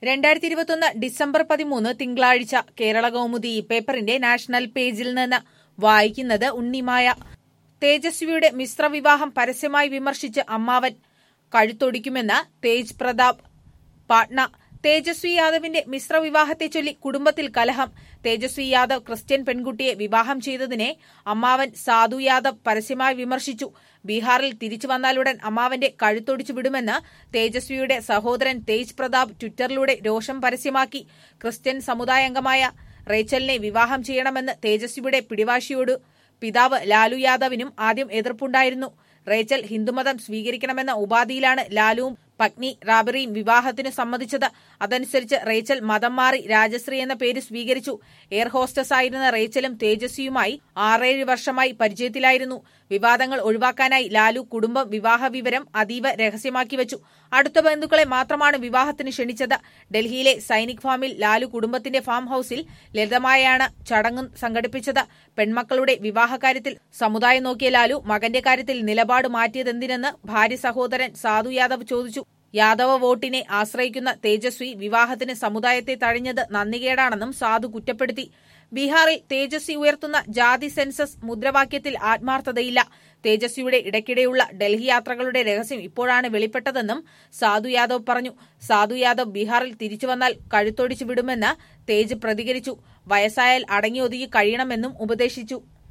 രണ്ടായിരത്തി ഇരുപത്തൊന്ന് ഡിസംബർ പതിമൂന്ന് തിങ്കളാഴ്ച കേരള കൗമുദി ഈ പേപ്പറിന്റെ നാഷണൽ പേജിൽ നിന്ന് വായിക്കുന്നത് ഉണ്ണിമായ തേജസ്വിയുടെ മിശ്രവിവാഹം പരസ്യമായി വിമർശിച്ച് അമ്മാവൻ കഴുത്തൊടിക്കുമെന്ന് തേജ് പ്രതാപ് പാട്ന തേജസ്വി യാദവിന്റെ മിശ്രവിവാഹത്തെ ചൊല്ലി കുടുംബത്തിൽ കലഹം തേജസ്വി യാദവ് ക്രിസ്ത്യൻ പെൺകുട്ടിയെ വിവാഹം ചെയ്തതിനെ അമ്മാവൻ സാധു യാദവ് പരസ്യമായി വിമർശിച്ചു ബീഹാറിൽ തിരിച്ചു വന്നാലുടൻ അമ്മാവന്റെ കഴുത്തൊടിച്ചു വിടുമെന്ന് തേജസ്വിയുടെ സഹോദരൻ തേജ് പ്രതാപ് ട്വിറ്ററിലൂടെ രോഷം പരസ്യമാക്കി ക്രിസ്ത്യൻ സമുദായാംഗമായ റേച്ചലിനെ വിവാഹം ചെയ്യണമെന്ന് തേജസ്വിയുടെ പിടിവാശിയോട് പിതാവ് ലാലു യാദവിനും ആദ്യം എതിർപ്പുണ്ടായിരുന്നു റേച്ചൽ ഹിന്ദുമതം സ്വീകരിക്കണമെന്ന ഉപാധിയിലാണ് ലാലുവും പത്നി റാബറിയും വിവാഹത്തിന് സമ്മതിച്ചത് അതനുസരിച്ച് റേച്ചൽ മതം മാറി രാജശ്രീ എന്ന പേര് സ്വീകരിച്ചു എയർ ഹോസ്റ്റസ് ആയിരുന്ന റേച്ചലും തേജസ്വിയുമായി ആറേഴ് വർഷമായി പരിചയത്തിലായിരുന്നു വിവാദങ്ങൾ ഒഴിവാക്കാനായി ലാലു കുടുംബം വിവാഹ വിവരം അതീവ രഹസ്യമാക്കി വെച്ചു അടുത്ത ബന്ധുക്കളെ മാത്രമാണ് വിവാഹത്തിന് ക്ഷണിച്ചത് ഡൽഹിയിലെ സൈനിക് ഫാമിൽ ലാലു കുടുംബത്തിന്റെ ഫാം ഹൌസിൽ ലളിതമായാണ് ചടങ്ങ് സംഘടിപ്പിച്ചത് പെൺമക്കളുടെ വിവാഹകാര്യത്തിൽ സമുദായം നോക്കിയ ലാലു മകന്റെ കാര്യത്തിൽ നിലപാട് മാറ്റിയതെന്തിനെന്ന് ഭാര്യ സഹോദരൻ സാധു യാദവ് ചോദിച്ചു യാദവ വോട്ടിനെ ആശ്രയിക്കുന്ന തേജസ്വി വിവാഹത്തിന് സമുദായത്തെ തഴഞ്ഞത് നന്ദികേടാണെന്നും സാധു കുറ്റപ്പെടുത്തി ബീഹാറിൽ തേജസ്വി ഉയർത്തുന്ന ജാതി സെൻസസ് മുദ്രാവാക്യത്തിൽ ആത്മാർത്ഥതയില്ല തേജസ്വിയുടെ ഇടയ്ക്കിടെയുള്ള ഡൽഹി യാത്രകളുടെ രഹസ്യം ഇപ്പോഴാണ് വെളിപ്പെട്ടതെന്നും സാധു യാദവ് പറഞ്ഞു സാധു യാദവ് ബീഹാറിൽ തിരിച്ചുവന്നാൽ കഴുത്തൊടിച്ചു വിടുമെന്ന് തേജ് പ്രതികരിച്ചു വയസ്സായാൽ അടങ്ങിയൊതുങ്ങി കഴിയണമെന്നും ഉപദേശിച്ചു